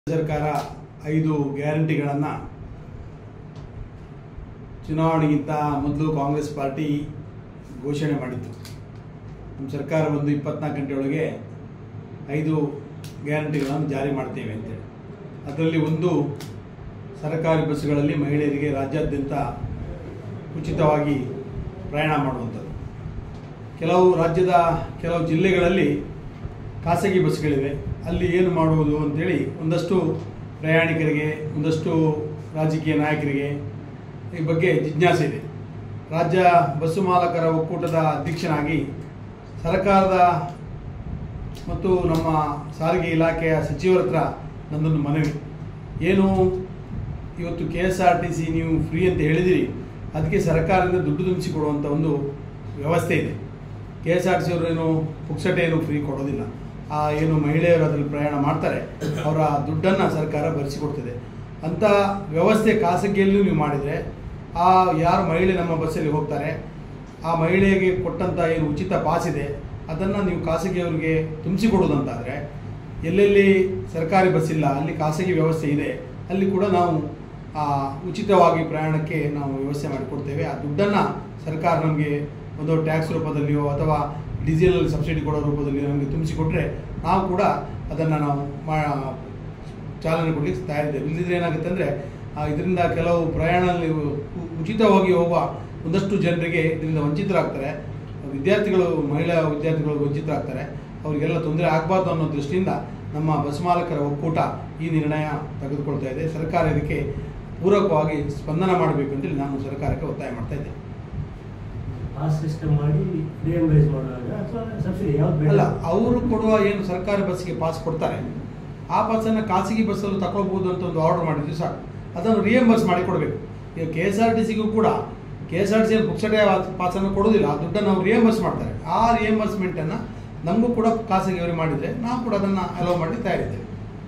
ಸರ್ಕಾರ ಐದು ಗ್ಯಾರಂಟಿಗಳನ್ನು ಚುನಾವಣೆಗಿಂತ ಮೊದಲು ಕಾಂಗ್ರೆಸ್ ಪಾರ್ಟಿ ಘೋಷಣೆ ಮಾಡಿತ್ತು ನಮ್ಮ ಸರ್ಕಾರ ಒಂದು ಇಪ್ಪತ್ನಾಲ್ಕು ಗಂಟೆ ಒಳಗೆ ಐದು ಗ್ಯಾರಂಟಿಗಳನ್ನು ಜಾರಿ ಮಾಡ್ತೇವೆ ಅಂತೇಳಿ ಅದರಲ್ಲಿ ಒಂದು ಸರ್ಕಾರಿ ಬಸ್ಸುಗಳಲ್ಲಿ ಮಹಿಳೆಯರಿಗೆ ರಾಜ್ಯಾದ್ಯಂತ ಉಚಿತವಾಗಿ ಪ್ರಯಾಣ ಮಾಡುವಂಥದ್ದು ಕೆಲವು ರಾಜ್ಯದ ಕೆಲವು ಜಿಲ್ಲೆಗಳಲ್ಲಿ ಖಾಸಗಿ ಬಸ್ಗಳಿವೆ ಅಲ್ಲಿ ಏನು ಮಾಡುವುದು ಅಂತೇಳಿ ಒಂದಷ್ಟು ಪ್ರಯಾಣಿಕರಿಗೆ ಒಂದಷ್ಟು ರಾಜಕೀಯ ನಾಯಕರಿಗೆ ಈ ಬಗ್ಗೆ ಜಿಜ್ಞಾಸೆ ಇದೆ ರಾಜ್ಯ ಬಸ್ಸು ಮಾಲಕರ ಒಕ್ಕೂಟದ ಅಧ್ಯಕ್ಷನಾಗಿ ಸರ್ಕಾರದ ಮತ್ತು ನಮ್ಮ ಸಾರಿಗೆ ಇಲಾಖೆಯ ಸಚಿವರ ಹತ್ರ ನನ್ನೊಂದು ಮನವಿ ಏನು ಇವತ್ತು K S R T C ನೀವು ಫ್ರೀ ಅಂತ ಹೇಳಿದಿರಿ ಅದಕ್ಕೆ ಸರ್ಕಾರದಿಂದ ದುಡ್ಡು ತುಂಬಿಸಿ ಕೊಡುವಂಥ ಒಂದು ವ್ಯವಸ್ಥೆ ಇದೆ K S R T C ಅವರು ಏನು ಪುಕ್ಸಟೆ ಏನು ಫ್ರೀ ಕೊಡೋದಿಲ್ಲ ಆ ಏನು ಮಹಿಳೆಯರು ಅದರಲ್ಲಿ ಪ್ರಯಾಣ ಮಾಡ್ತಾರೆ ಅವರ ದುಡ್ಡನ್ನು ಸರ್ಕಾರ ಭರಿಸಿಕೊಡ್ತದೆ ಅಂಥ ವ್ಯವಸ್ಥೆ ಖಾಸಗಿಯಲ್ಲೂ ನೀವು ಮಾಡಿದರೆ ಆ ಯಾರು ಮಹಿಳೆ ನಮ್ಮ ಬಸ್ಸಲ್ಲಿ ಹೋಗ್ತಾರೆ ಆ ಮಹಿಳೆಗೆ ಕೊಟ್ಟಂಥ ಏನು ಉಚಿತ ಪಾಸ್ ಇದೆ ಅದನ್ನು ನೀವು ಖಾಸಗಿಯವರಿಗೆ ತುಂಬಿಸಿಕೊಡೋದಂತಾದರೆ ಎಲ್ಲೆಲ್ಲಿ ಸರ್ಕಾರಿ ಬಸ್ ಇಲ್ಲ ಅಲ್ಲಿ ಖಾಸಗಿ ವ್ಯವಸ್ಥೆ ಇದೆ ಅಲ್ಲಿ ಕೂಡ ನಾವು ಆ ಉಚಿತವಾಗಿ ಪ್ರಯಾಣಕ್ಕೆ ನಾವು ವ್ಯವಸ್ಥೆ ಮಾಡಿಕೊಡ್ತೇವೆ ಆ ದುಡ್ಡನ್ನು ಸರ್ಕಾರ ನಮಗೆ ಒಂದು ಟ್ಯಾಕ್ಸ್ ರೂಪದಲ್ಲಿಯೋ ಅಥವಾ ಡೀಸೆಲ್ ಸಬ್ಸಿಡಿ ಕೊಡೋ ರೂಪದಲ್ಲಿಯೋ ನಮಗೆ ತುಂಬಿಸಿಕೊಟ್ರೆ ನಾವು ಕೂಡ ಅದನ್ನು ನಾವು ಮಾ ಚಾಲನೆ ಕೊಡಲಿಕ್ಕೆ ತಯಾರಿದ್ದೇವೆ ಇಲ್ಲದಿದ್ರೆ ಏನಾಗುತ್ತೆ ಅಂದರೆ ಇದರಿಂದ ಕೆಲವು ಪ್ರಯಾಣದಲ್ಲಿ ಉ- ಉಚಿತವಾಗಿ ಹೋಗುವ ಒಂದಷ್ಟು ಜನರಿಗೆ ಇದರಿಂದ ವಂಚಿತರಾಗ್ತಾರೆ ವಿದ್ಯಾರ್ಥಿಗಳು ಮಹಿಳಾ ವಿದ್ಯಾರ್ಥಿಗಳು ವಂಚಿತರಾಗ್ತಾರೆ ಅವರಿಗೆಲ್ಲ ತೊಂದರೆ ಆಗಬಾರ್ದು ಅನ್ನೋ ದೃಷ್ಟಿಯಿಂದ ನಮ್ಮ ಬಸ್ ಮಾಲಕರ ಒಕ್ಕೂಟ ಈ ನಿರ್ಣಯ ತೆಗೆದುಕೊಳ್ತಾ ಇದೆ ಸರ್ಕಾರ ಇದಕ್ಕೆ ಪೂರಕವಾಗಿ ಸ್ಪಂದನ ಮಾಡಬೇಕು ಅಂತೇಳಿ ನಾನು ಸರ್ಕಾರಕ್ಕೆ ಒತ್ತಾಯ ಮಾಡ್ತಾ ಇದ್ದೇನೆ ಪಾಸ್ ಸಿಸ್ಟಮ್ ಮಾಡಿ ರಿಯಂಬೈಸ್ ಮಾಡುವಾಗ ಅಥವಾ ಸಬ್ಸಿಡಿ ಯಾವ್ದು ಬೇಡ ಅಲ್ಲ ಅವರು ಕೊಡುವ ಏನು ಸರ್ಕಾರಿ ಬಸ್ಸಿಗೆ ಪಾಸ್ ಕೊಡ್ತಾರೆ ಆ ಪಾಸನ್ನು ಖಾಸಗಿ ಬಸ್ಸಲ್ಲೂ ತಗೊಳ್ಬೋದು ಅಂತ ಒಂದು ಆರ್ಡರ್ ಮಾಡಿದ್ವಿ ಸಾಕು ಅದನ್ನು ರಿಯಂಬರ್ಸ್ ಮಾಡಿ ಕೊಡಬೇಕು ಈಗ ಕೆ ಎಸ್ ಆರ್ ಟಿ ಸಿಗೂ ಕೂಡ K S R T C ಪುಕ್ಸಟೆ ಪಾಸನ್ನು ಕೊಡೋದಿಲ್ಲ ಆ ದುಡ್ಡನ್ನು ನಾವು ರಿಯಂಬರ್ಸ್ ಮಾಡ್ತಾರೆ ಆ ರಿಯಂಬರ್ಸ್ಮೆಂಟನ್ನು ನಮಗೂ ಕೂಡ ಖಾಸಗಿಯವರು ಮಾಡಿದರೆ ನಾವು ಕೂಡ ಅದನ್ನು ಅಲೋ ಮಾಡಿ ತಯಾರಿದ್ದೇವೆ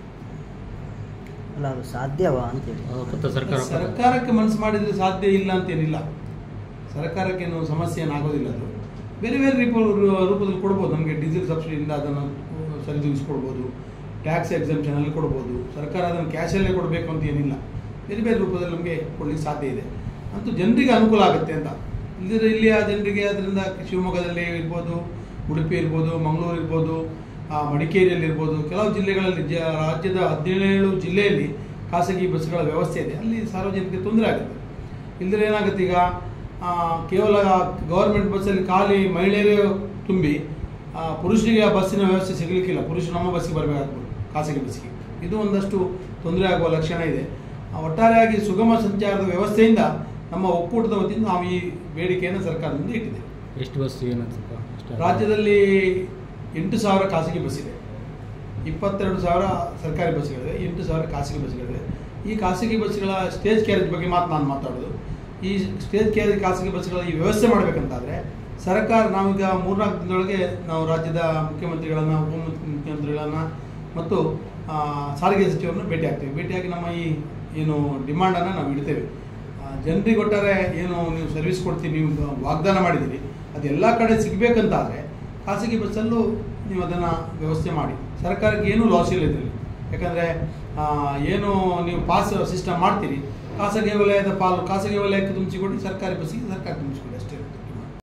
ಅಲ್ಲ ಅದು ಸಾಧ್ಯವಾ ಅಂತೇಳಿ ಕೊತ್ತ ಸರ್ಕಾರ ಸರ್ಕಾರಕ್ಕೆ ಮನಸ್ಸು ಮಾಡಿದರೆ ಸಾಧ್ಯ ಇಲ್ಲ ಅಂತೇನಿಲ್ಲ ಸರ್ಕಾರಕ್ಕೇನು ಸಮಸ್ಯೆ ಏನಾಗೋದಿಲ್ಲ ಅದು ಬೇರೆ ಬೇರೆ ರೀಪ ರೂಪದಲ್ಲಿ ಕೊಡ್ಬೋದು ನಮಗೆ ಡೀಸೆಲ್ ಸಬ್ಸಿಡಿಯಿಂದ ಅದನ್ನು ಸರಿದೂಗಿಸ್ಕೊಡ್ಬೋದು ಟ್ಯಾಕ್ಸ್ ಎಕ್ಸಮ್ಷನಲ್ಲಿ ಕೊಡ್ಬೋದು ಸರ್ಕಾರ ಅದನ್ನು ಕ್ಯಾಶಲ್ಲೇ ಕೊಡಬೇಕು ಅಂತ ಏನಿಲ್ಲ ಬೇರೆ ಬೇರೆ ರೂಪದಲ್ಲಿ ನಮಗೆ ಕೊಡಲಿಕ್ಕೆ ಸಾಧ್ಯ ಇದೆ ಅಂತೂ ಜನರಿಗೆ ಅನುಕೂಲ ಆಗುತ್ತೆ ಅಂತ ಇಲ್ಲದಿದ್ರೆ ಇಲ್ಲಿಯ ಜನರಿಗೆ ಅದರಿಂದ ಶಿವಮೊಗ್ಗದಲ್ಲಿ ಇರ್ಬೋದು ಉಡುಪಿ ಇರ್ಬೋದು ಮಂಗಳೂರು ಇರ್ಬೋದು ಆ, ಮಡಿಕೇರಿಯಲ್ಲಿ ಇರ್ಬೋದು ಕೆಲವು ಜಿಲ್ಲೆಗಳಲ್ಲಿ ಜ ರಾಜ್ಯದ ಹದಿನೇಳು ಜಿಲ್ಲೆಯಲ್ಲಿ ಖಾಸಗಿ ಬಸ್ಗಳ ವ್ಯವಸ್ಥೆ ಇದೆ ಅಲ್ಲಿ ಸಾರ್ವಜನಿಕರಿಗೆ ತೊಂದರೆ ಆಗುತ್ತೆ ಇಲ್ಲದ್ರೆ ಏನಾಗುತ್ತೆ ಈಗ ಆ, ಕೇವಲ ಗೌರ್ಮೆಂಟ್ ಬಸ್ಸಲ್ಲಿ ಖಾಲಿ ಮಹಿಳೆಯರೇ ತುಂಬಿ ಆ, ಪುರುಷರಿಗೆ ಆ ಬಸ್ಸಿನ ವ್ಯವಸ್ಥೆ ಸಿಗಲಿಕ್ಕಿಲ್ಲ ಪುರುಷರು ನಮ್ಮ ಬಸ್ಸಿಗೆ ಬರಬೇಕಾಗ್ಬೋದು ಖಾಸಗಿ ಬಸ್ಸಿಗೆ ಇದು ಒಂದಷ್ಟು ತೊಂದರೆ ಆಗುವ ಲಕ್ಷಣ ಇದೆ ಆ, ಒಟ್ಟಾರೆಯಾಗಿ ಸುಗಮ ಸಂಚಾರದ ವ್ಯವಸ್ಥೆಯಿಂದ ನಮ್ಮ ಒಕ್ಕೂಟದ ವತಿಯಿಂದ ನಾವು ಈ ಬೇಡಿಕೆಯನ್ನು ಸರ್ಕಾರದಿಂದ ಇಟ್ಟಿದ್ದೇವೆ ಎಷ್ಟು ಬಸ್ ಏನಂತ ಸ್ವಲ್ಪ ಅಷ್ಟೇ. ರಾಜ್ಯದಲ್ಲಿ ಎಂಟು ಸಾವಿರ ಖಾಸಗಿ ಬಸ್ ಇದೆ ಇಪ್ಪತ್ತೆರಡು ಸಾವಿರ ಸರ್ಕಾರಿ ಬಸ್ಗಳಿವೆ ಎಂಟು ಸಾವಿರ ಖಾಸಗಿ ಬಸ್ಗಳಿವೆ ಈ ಖಾಸಗಿ ಬಸ್ಗಳ ಸ್ಟೇಜ್ ಕ್ಯಾರೇಜ್ ಬಗ್ಗೆ ಮಾತು ನಾನು ಮಾತಾಡೋದು ಈ ಸ್ಟೇಜ್ ಕ್ಯಾರೇಜ್ ಖಾಸಗಿ ಬಸ್ಗಳ ಈ ವ್ಯವಸ್ಥೆ ಮಾಡಬೇಕಂತಾದರೆ ಸರ್ಕಾರ ನಾವೀಗ ಮೂರ್ನಾಲ್ಕು ದಿನದೊಳಗೆ ನಾವು ರಾಜ್ಯದ ಮುಖ್ಯಮಂತ್ರಿಗಳನ್ನು ಉಪಮುಖ್ಯಮಂತ್ರಿಗಳನ್ನು ಮತ್ತು ಆ, ಸಾರಿಗೆ ಸಚಿವರನ್ನು ಭೇಟಿ ಆಗ್ತೇವೆ ಭೇಟಿಯಾಗಿ ನಮ್ಮ ಈ ಏನು ಡಿಮಾಂಡನ್ನು ನಾವು ಇಡ್ತೇವೆ ಆ, ಜನರಿಗೆ ಒಟ್ಟಾರೆ ಏನು ನೀವು ಸರ್ವಿಸ್ ಕೊಡ್ತೀವಿ ನೀವು ವಾಗ್ದಾನ ಮಾಡಿದ್ದೀರಿ ಅದು ಎಲ್ಲ ಕಡೆ ಸಿಗಬೇಕಂತಾದರೆ ಖಾಸಗಿ ಬಸ್ಸಲ್ಲೂ ನೀವು ಅದನ್ನು ವ್ಯವಸ್ಥೆ ಮಾಡಿ ಸರ್ಕಾರಕ್ಕೆ ಏನೂ ಲಾಸ್ ಇಲ್ಲ ಇದರಲ್ಲಿ ಯಾಕಂದರೆ ಏನು ನೀವು ಪಾಸ್ ಸಿಸ್ಟಮ್ ಮಾಡ್ತೀರಿ ಖಾಸಗಿ ವಲಯದ ಪಾಲು ಖಾಸಗಿ ವಲಯಕ್ಕೆ ತುಂಬಿಸಿಕೊಡಿ ಸರ್ಕಾರಿ ಬಸ್ಸಿಗೆ ಸರ್ಕಾರ ತುಂಬಿಸಿಕೊಡಿ